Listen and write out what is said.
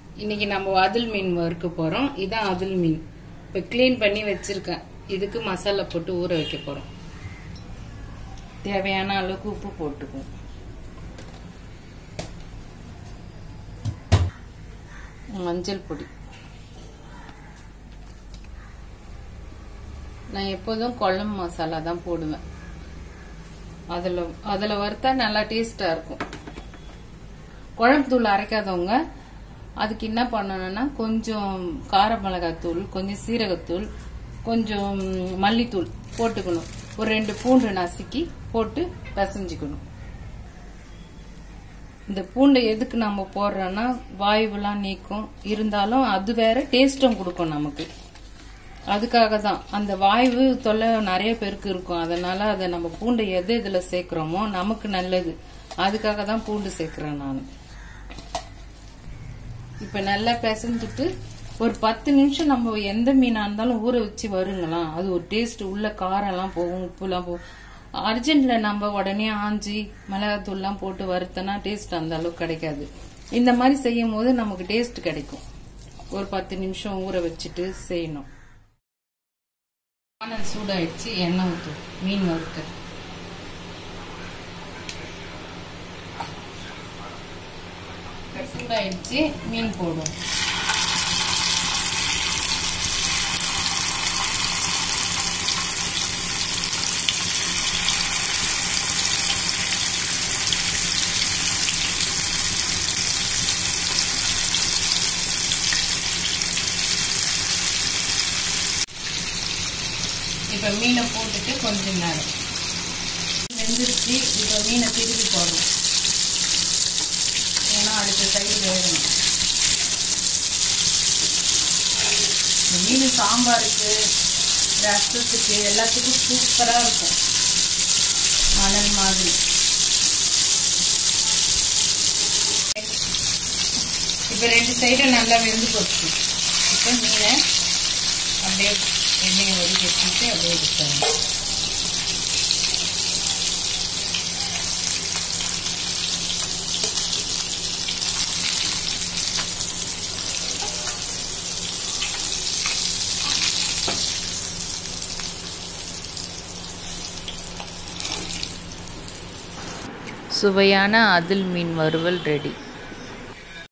இன்னைக்கு நம்ம அதில் மீன் வறுக்க போறோம் இதான் அதில் மீன் இப்போ க்ளீன் பண்ணி வச்சிருக்கேன் இதுக்கு மசாலா போட்டு ஊற வைக்க போறோம் தேவையான அளவுக்கு உப்பு போட்டுக்குவோம் மஞ்சள் பொடி நான் எப்போதும் குழம்பு மசாலா தான் போடுவேன் அதில் அதில் வறுத்தா நல்லா டேஸ்டாக இருக்கும் குழம்பு தூள் அரைக்காதவங்க அதுக்கு என்ன பண்ணணும்னா கொஞ்சம் கார மிளகாத்தூள் கொஞ்சம் சீரகத்தூள் கொஞ்சம் மல்லித்தூள் போட்டுக்கணும் ஒரு ரெண்டு பூண்டு நசுக்கி போட்டு பிசைஞ்சுக்கணும் இந்த பூண்டை எதுக்கு நம்ம போடுறோன்னா வாயுவெல்லாம் நீக்கும் இருந்தாலும் அது வேற டேஸ்ட்டும் கொடுக்கும் நமக்கு அதுக்காக தான் அந்த வாய்வு தொல்லை நிறைய பேருக்கு இருக்கும் அதனால அதை நம்ம பூண்டை எது இதில் சேர்க்குறோமோ நமக்கு நல்லது அதுக்காக தான் பூண்டு சேர்க்குறேன் நான் இப்போ நல்லா பிசைஞ்சிட்டு ஒரு பத்து நிமிஷம் நம்ம எந்த மீனாக இருந்தாலும் ஊற வச்சு வருங்களாம் அது ஒரு டேஸ்ட் உள்ள காரம்லாம் போகும் உப்புலாம் போகும் அர்ஜென்ட்ல நம்ம உடனே ஆஞ்சி மிளகாத்தூள்லாம் போட்டு வறுத்தனா டேஸ்ட் அந்த அளவுக்கு கிடைக்காது இந்த மாதிரி செய்யும் போது நமக்கு டேஸ்ட் கிடைக்கும் ஒரு பத்து நிமிஷம் ஊற வச்சுட்டு செய்யணும் வானல் சூடாயிடுச்சு எண்ணெய் ஊற்றும் மீன் வறுக்க சூடாயிடுச்சு மீன் போடும் இப்போ மீனை போட்டுட்டு கொஞ்சம் நேரம் வெந்துருச்சு இப்போ மீனை திருப்பி போடணும் ஏன்னா அடுத்த சைடு வேகணும் இந்த மீன் சாம்பாருக்கு ரசத்துக்கு எல்லாத்துக்கும் சூப்பராக இருக்கும் மணல் மாதிரி இப்போ ரெண்டு சைடும் நல்லா வெந்து போச்சு இப்போ மீனை அப்படியே எண்ணெயை வடிக்க வச்சுட்டு அப்படியே எடுத்துடணும் சுவையான அதில் மீன் வறுவல் ரெடி